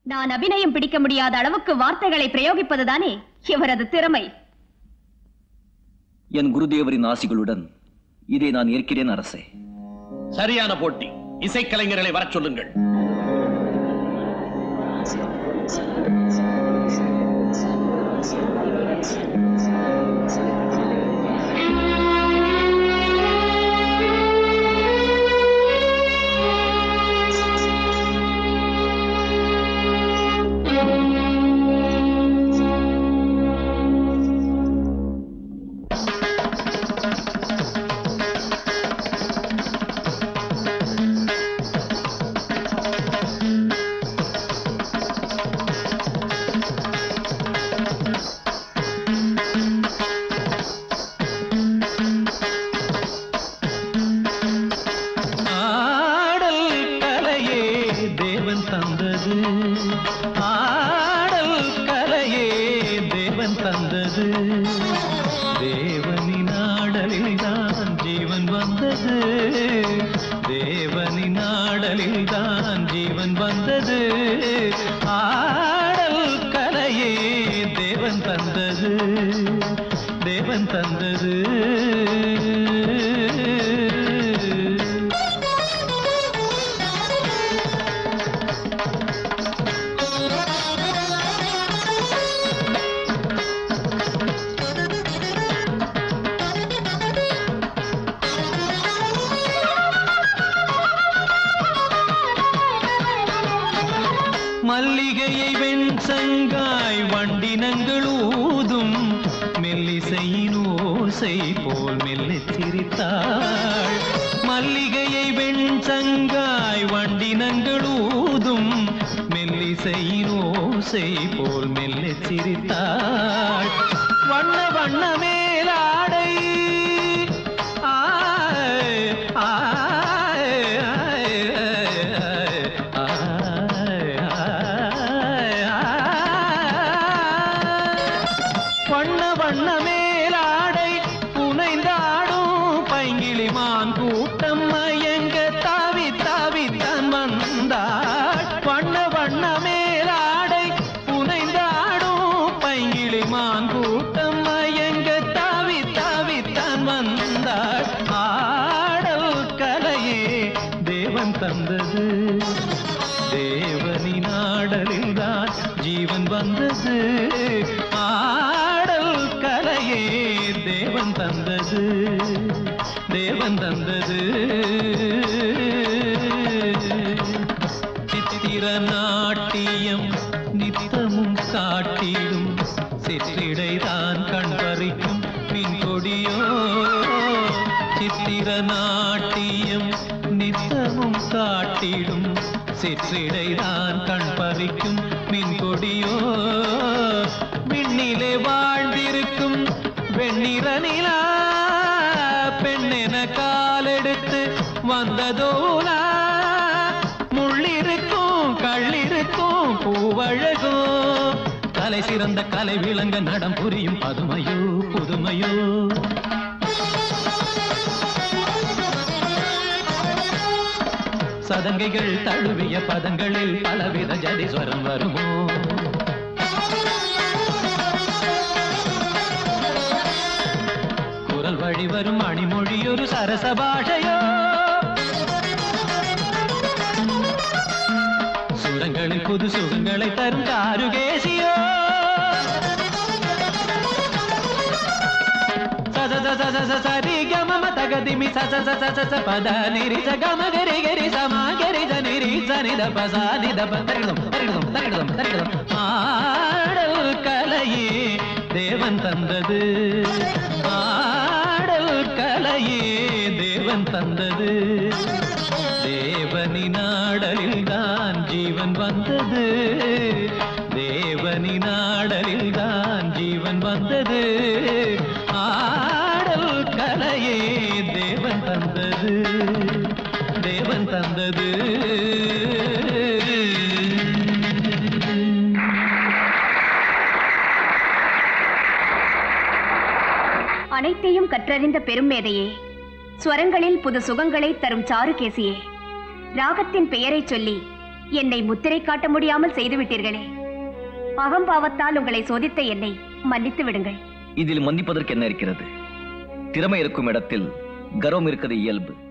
நான் அபிநயம் பிடிக்க முடியாத அளவுக்கு வார்த்தைகளை பிரயோகிப்பதுதானே இவரது திறமை என் குருதேவரின் ஆசிகளுடன் இதை நான் ஏற்கிறேன் அரசே சரியான போட்டி இசைக்கலைஞர்களை வரச் சொல்லுங்கள் ஆடல் கலையே தேவன் தந்தது ஆடல் கலையே தேவன் தந்தது தேவனின் ஆடலில் தான் ஜீவன் வந்தது தேவனின் ஆடலில் தான் ஜீவன் வந்தது ஆடல் கலையே தேவன் தந்தது தேவன் தந்தது மல்லிகையை வெண்சங்காய் வண்டினங்கள் ஊதும் மெல்லிசையின் ஓசை போல் மெல்லச் சிரித்தாள் மல்லிகையை வெண்சங்காய் வண்டினங்கள் ஊதும் மெல்லிசையின் ஓசை போல் மெல்லச் சிரித்தாள் வண்ண வண்ண மேலாடை ஆய், ஆய், ஆய், ஆய், ஆய், ஆய். வண்ண வண்ண மேலாடை புனைந்தாடும் பைங்கிளிமான் கூட்டம் மயங்க தாவி தாவி தான் வந்தாள் வண்ண வண்ண மேலாடை புனைந்தாடும் பைங்கிளிமான் கூட்டம் மயங்க தாவி தாவி தான் வந்தாள் ஆடல் கலையே தேவன் தந்தது தேவனின் ஆடலில் தான் ஜீவன் வந்தது ஆடல் கலையே தேவன் தந்தது தேவன் தந்தது சித்திர நாட்டியம் நித்தமும் காட்டிடும் சிற்றிடைதான் கண் பறிக்கும் பின் கொடியோ சித்திர நாட்டியம் நித்தமும் காட்டிடும் சிற்றிடைதான் கண் பறிக்கும் மின் கொடியோ விண்ணிலே வாழ்ந்திருக்கும் வெண்ணிற நிலா பெண்ணென காலெடுத்து வந்ததோலா முள்ளிருக்கும் கள்ளிருக்கும் பூவழகும் கலை சிறந்த கலை விளங்க நடம் புரியும் பதுமையோ புதுமையோ சதங்கைகள் தழுவிய பதங்களில் பலவித ஜதிஸ்வரம் வருமோ குரல் வழி வரும் மணிமொழி ஒரு சரச பாஷையோ சுரங்களில் புது சுகங்களை தரும் காருகேசியோ சத சத சத சரி கம ம தகதிமி ச ச ச ச ச ச பத நிரி ச கம கரி கரி சம கரி ச நிரி ச நித ப ச நித ப தரிடம் தரிடம் தரிடம் தரிடம் ஆடல் கலையே தேவன் தந்தது ஆடல் கலையே தேவன் தந்தது தேவனின் ஆடலில் தான் ஜீவன் வந்தது தேவனின் ஆடலில் தான் ஜீவன் வந்தது ஆடல் கலையே தேவன் தந்தது தேவன் தந்தது அனைத்தையும் கற்றறிந்த பெருமேதையே ஸ்வரங்களில் புது சுகங்களை தரும் சாருகேசியே ராகத்தின் பெயரைச் சொல்லி என்னை முத்திரை காட்ட முடியாமல் செய்து விட்டீர்களே அகம்பாவத்தால் உங்களை சோதித்த என்னை மன்னித்து விடுங்கள் இதில் மன்னிப்பதற்கு என்ன இருக்கிறது திறமை இருக்கும் இடத்தில் கர்வம் இருக்கிறது இயல்பு